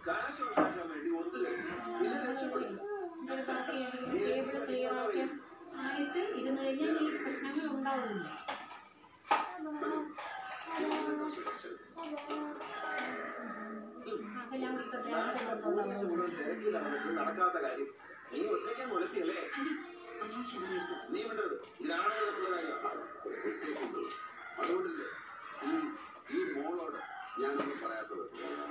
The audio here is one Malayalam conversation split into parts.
കാശ് ഉണ്ടാക്കാൻ വേണ്ടി ഒത്തുകഴിഞ്ഞു പിന്നെ രക്ഷപ്പെടില്ല ഇതൊരു ബാക്കി ടേബിൾ ക്ലിയർ ആക്കി ആയിട്ട് ഇരുന്ന് കഴിഞ്ഞാൽ ഈ പ്രശ്നങ്ങൾ ഉണ്ടാവുന്നില്ല അതെല്ലാം കൂടി നാട്ടിലെ പോലീസ് മുഴുവൻ തിരക്കി നടന്നിട്ട് നടക്കാത്ത കാര്യം നീ ഒറ്റയ്ക്കാൻ മുലത്തിയല്ലേ നീ വിടരുത് ഇതാണുള്ള കാര്യമാണ് ഒറ്റയ്ക്കുന്നത് അതുകൊണ്ടില്ലേ ഈ ഈ മോളോട് ഞാനൊന്നും പറയാത്തത്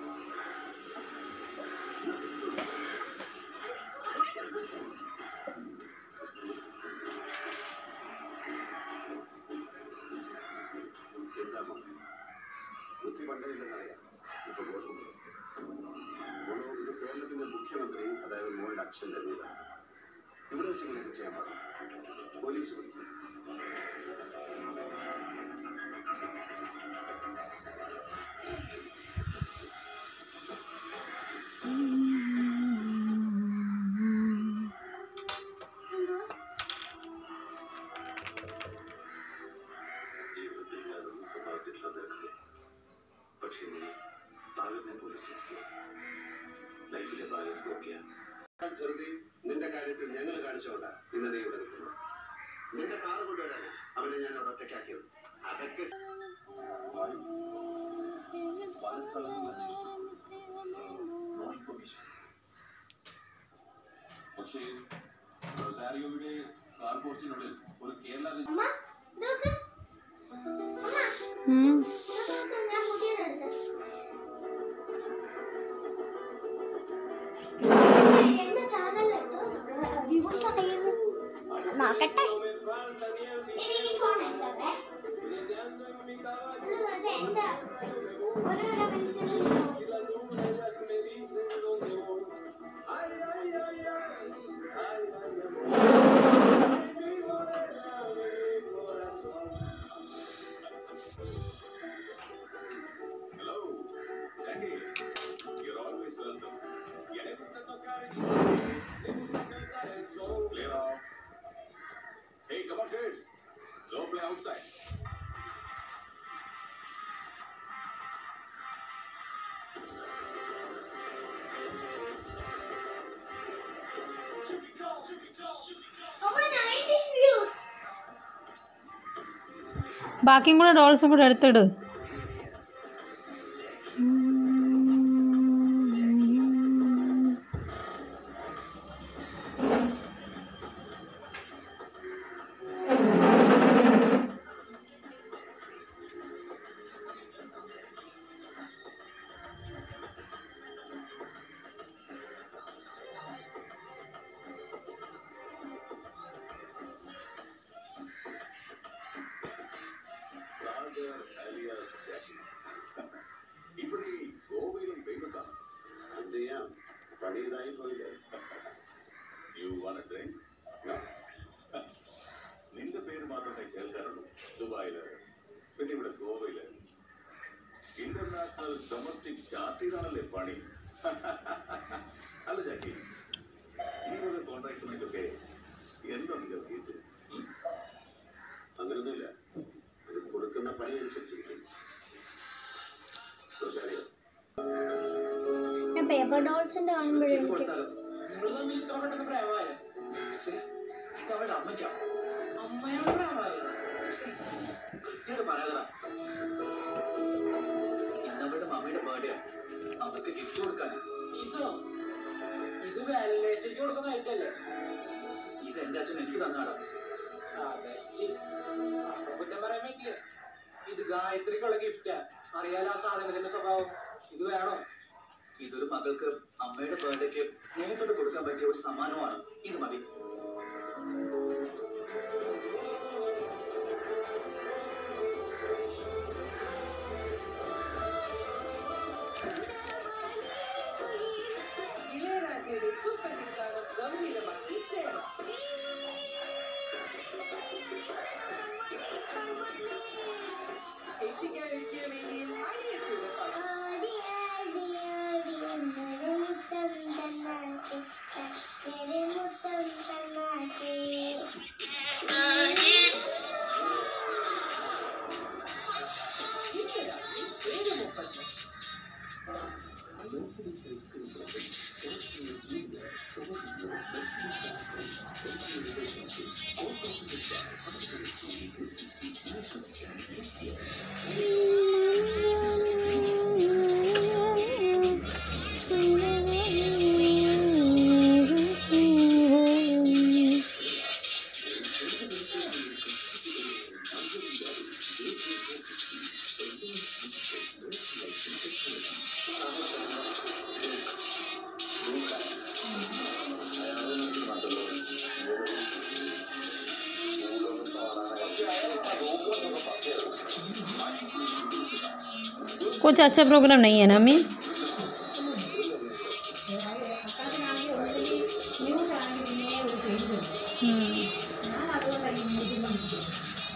എന്താ മോളെ ബുദ്ധി പണ്ടേ ഇല്ലെന്നറിയാം ഇപ്പൊ ബോധമുണ്ട് മോളോ ഇത് കേരളത്തിന്റെ മുഖ്യമന്ത്രി അതായത് മോളുടെ അച്ഛന്റെ വീടാണ് ഇവിടെ വെച്ച് ഇങ്ങനെയൊക്കെ ചെയ്യാൻ പാടില്ല പോലീസ് വിളിക്കും ജീവിതത്തിൽ ഞാനൊന്നും സമ്പാദിച്ചിട്ടില്ല നിനക്കറിയാം പക്ഷേ നീ സാഗറിനെ പോലീസ് നോക്കിയോ ലൈഫിലെ ബാലൻസ് നോക്കിയാ ധൃതി നിന്റെ കാര്യത്തിൽ ഞങ്ങൾ കാണിച്ചുകൊണ്ടാ ഇന്ന് നീ ഇവിടെ നിൽക്കുന്നത് നിന്റെ കാർ കൊണ്ടുവരാനാ അവനെ ഞാൻ അവിടെ ഒറ്റയ്ക്കാക്കിയത് അതൊക്കെ പല സ്ഥലങ്ങളിൽ അന്വേഷിച്ചു നോ ഇൻഫർമേഷൻ പക്ഷേ റൊസാരിയോയുടെ കാർ പോർച്ചിനുള്ളിൽ ഒരു കേരള അമ്മ ഇതൊക്കെ അമ്മ ഇതൊക്കെ ഞാൻ പുതിയതെടുത്ത എന്റെ ചാനലിൽ എത്ര വ്യൂസ് അറിയുന്നു നോക്കട്ടെ ഇനി ഈ ഫോൺ എടുക്കട്ടെ എന്ന് വെച്ചാൽ എന്റെ ഓരോരോ മനുഷ്യരും Hello, Jackie. You're always welcome. Clear off. Hey, come on, kids. Go play outside. അമ്മ 19 വ്യൂസ് ബാക്കിയും കൂടെ ഡോൾസും കൂടെ എടുത്തിട് സാഗർ അലിയാസ് ജാക്കി ഇപ്പൊ നീ ഗോവയിലും ഫേമസ് ആണ് എന്ത് ചെയ്യാം പണി ഇതായി പോയില്ലേ യു വാണ്ട് ഡ്രിങ്ക് നിന്റെ പേര് മാത്രമേ കേൾക്കാറുള്ളൂ ദുബായില് പിന്നെ ഇവിടെ ഗോവയില് ഇന്റർനാഷണൽ ഡൊമസ്റ്റിക് ചാർട്ട് ചെയ്താണല്ലേ പണി അല്ല ജാക്കി ഈ വക കോൺട്രാക്ടിനൊക്കെ എന്താ നിന്റെ റേറ്റ് അങ്ങനൊന്നുമില്ല ഇത് കൊടുക്കുന്ന പണി അനുസരിച്ചിരിക്കും റോസാലിയോ, ഞാൻ പേപ്പർ ഡോൾസിന്റെ കാണുമ്പോഴേ ഇത് എനിക്ക് കൊടുത്താലോ നിങ്ങൾ തമ്മിൽ ഇത്ര പെട്ടെന്ന് പ്രേമായ ഇത് അവളുടെ അമ്മയ്ക്കാ അമ്മയാണ് പ്രേമായ കൃത്യമായിട്ട് പറയാതടാ ഇന്ന് അവളുടെ മമ്മിയുടെ ബർത്ത്ഡേ അവൾക്ക് ഗിഫ്റ്റ് കൊടുക്കാനാ ഇതോ ഇത് വാലന്റൈൻസിക്ക് കൊടുക്കുന്ന ഐറ്റല്ലേ ഇത് എന്റെ അച്ഛൻ എനിക്ക് തന്നാടാ കുറ്റം പറയാൻ പറ്റില്ല ഇത് ഗായത്രിക്കുള്ള ഗിഫ്റ്റാ അറിയാലോ ആ സാധനത്തിന്റെ സ്വഭാവം ഇത് വേണോ ഇതൊരു മകൾക്ക് അമ്മയുടെ ബർത്ത്ഡേക്ക് സ്നേഹത്തോടെ കൊടുക്കാൻ പറ്റിയ ഒരു സമ്മാനമാണ് ഇത് മതി ഇളയരാജയുടെ സൂപ്പർ ഹിറ്റ് ഗാനം ഗംഭീരമാക്കി സേന ചേച്ചിക്കായി ഒരുക്കിയ വേദിയിൽ അനിയത്തിയുടെ പാട്ട് ആടി ആടി ആടി എന്നൊരു മുത്തം തന്നാട്ടെ ചക്കര മുത്തം തന്നാട്ടെ कुछ अच्छा प्रोग्राम नहीं है ना अम्मी അക്കാലത്തിനാണെങ്കിൽ ഒന്നുകിൽ ന്യൂസ് ആണെങ്കിൽ പിന്നെ ഒരു പേജ് വരും ഞാൻ അതുകൊണ്ടാണ് ഈ ന്യൂസ് നോക്കുന്നത്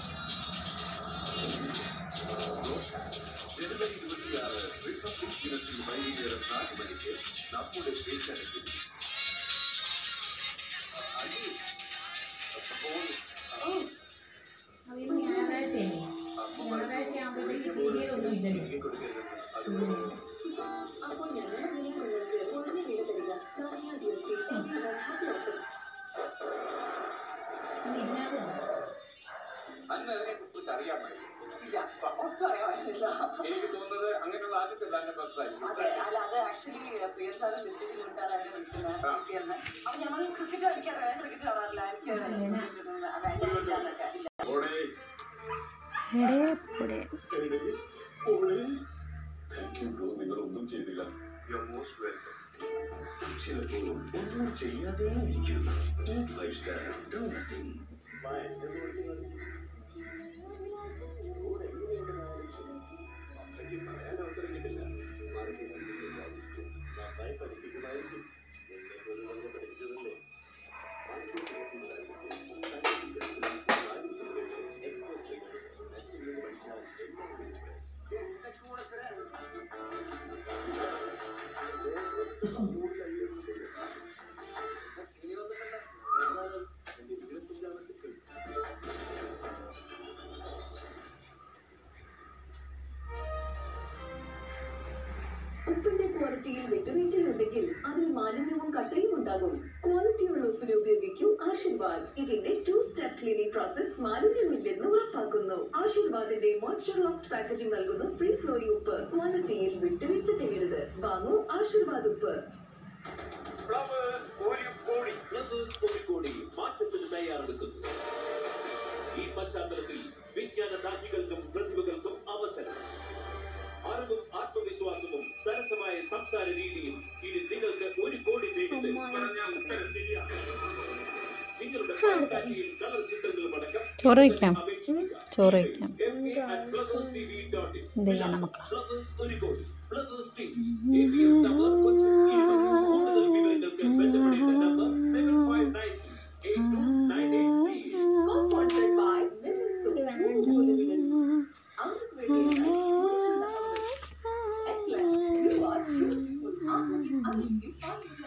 ജനുവരി ഇരുപത്തിയാറ് റിപ്പബ്ലിക് ദിനത്തിൽ വൈകുന്നേരം നാല് മണിക്ക് നമ്മുടെ ദേശത്തിൽ അതിന് ഞായറാഴ്ചയല്ലേ ഞായറാഴ്ച ആകുമ്പോഴത്തേക്ക് സീരിയലൊന്നും ഇല്ലല്ലോ അപ്പോൾ ഞങ്ങളുടെ നിലയങ്ങൾക്ക് ഉടനെ വീട് തരിക ടാനിയ ഡിഎസ്റ്റി എവറി വൺ ഹാപ്പി ഓഫർ ഇനി ഇതിനകത്ത് അന്ന് അതിനെ കുറിച്ച് അറിയാൻ പറ്റും ഇല്ല ഒന്നും അറിയാമായിട്ടില്ല എനിക്ക് തോന്നുന്നത് അങ്ങനെയുള്ള ആദ്യത്തെ തന്നെ പ്രശ്നമായിരിക്കും അതെ അല്ല അത് ആക്ച്വലി പ്രിയൻ സാറ് മെസ്സേജ് കൊണ്ടാണ് അതിനെ വിളിക്കുന്നത് സിസിഎറിന് അപ്പൊ ഞങ്ങൾ ക്രിക്കറ്റ് കളിക്കാറില്ല ഞാൻ ക്രിക്കറ്റ് കാണാറില്ല എനിക്ക് വേണ്ട എന്നൊക്കെ ഇല്ല ഓടേ എടേ പോടെ താങ്ക് യു ബ്രോ നിങ്ങൾ ഒന്നും ചെയ്തില്ല യു മോസ്റ്റ് വെൽക്കം ചിലപ്പോൾ ഒന്നും ചെയ്യാതെ ഇരിക്കൂ ഫൈവ് സ്റ്റാർ ഡു നത്തിങ് പറയാൻ അവസരം കിട്ടില്ല മാർക്ക് നന്നായി പഠിപ്പിക്കുമായിരിക്കും എന്നെ പോലെ വളരെ പഠിപ്പിച്ചതല്ലേ എക്സ്പെർട്ട് ട്രെയിനേഴ്സ് ടെസ്റ്റിൽ നിന്ന് പഠിച്ചാൽ എല്ലാം ഉപ്പിന്റെ ക്വാളിറ്റിയിൽ വിട്ടുവീഴ്ചയുണ്ടെങ്കിൽ അതിൽ മാലിന്യവും കട്ടയും ഉണ്ടാകും ക്വാളിറ്റിയുള്ള ഉപ്പിനെ ഉപയോഗിക്കൂ ആശീർവാദ് ഇതിന്റെ ടു സ്റ്റെപ്പ് ക്ലീനിംഗ് പ്രോസസ് മാലിന്യമില്ലെന്ന് ഉറപ്പാക്കുന്നു ആശീർവാദിന്റെ മോയ്സ്ചർ ലോക്ഡ് പാക്കേജിംഗ് നൽകുന്നു ഫ്രീ ഫ്ലോയിങ് ഉപ്പ് ക്വാളിറ്റിയിൽ വിട്ടുവീഴ്ച ചെയ്യരുത് വാങ്ങൂ ആശീർവാദ് ഉപ്പ് ഫ്ലവേഴ്സ് കോഴിക്കോടി ഫ്ലവേഴ്സ് കോഴിക്കോടി മാറ്റത്തിന് തയ്യാറെടുക്കുന്നു ഈ പശ്ചാത്തലത്തിൽ വിജ്ഞാനദാഹികൾക്കും പ്രതിഭകൾക്കും അവസരം അറിവും ആത്മവിശ്വാസവും സരസമായ സംസാര രീതിയും ഇനി നിങ്ങൾക്ക് ഒരു കോടി നേടിട്ട് പറഞ്ഞ ഉത്തരം ശരിയാണ് നിങ്ങളുടെ ഫotografyയും കളർ ചിത്രങ്ങളും അടക്കം ചോറ് വയ്ക്കാം അപേക്ഷിക്കുക ചോറ് വയ്ക്കാം flowers.tv.in. എന്ത് ചെയ്യാനാ മക്കളെ ഫ്ലവേഴ്സ് ഒരു കോടി Flowers T V AVM number Kochi ഇരുപത് കൂടുതൽ വിവരങ്ങൾക്ക് ബന്ധപ്പെടേണ്ട number seven five nine eight two nine eight three Co-sponsored by Women's Soup. അമൃത് വേണ്ടി At last, you are beautiful. Ask me, ask you, ask you.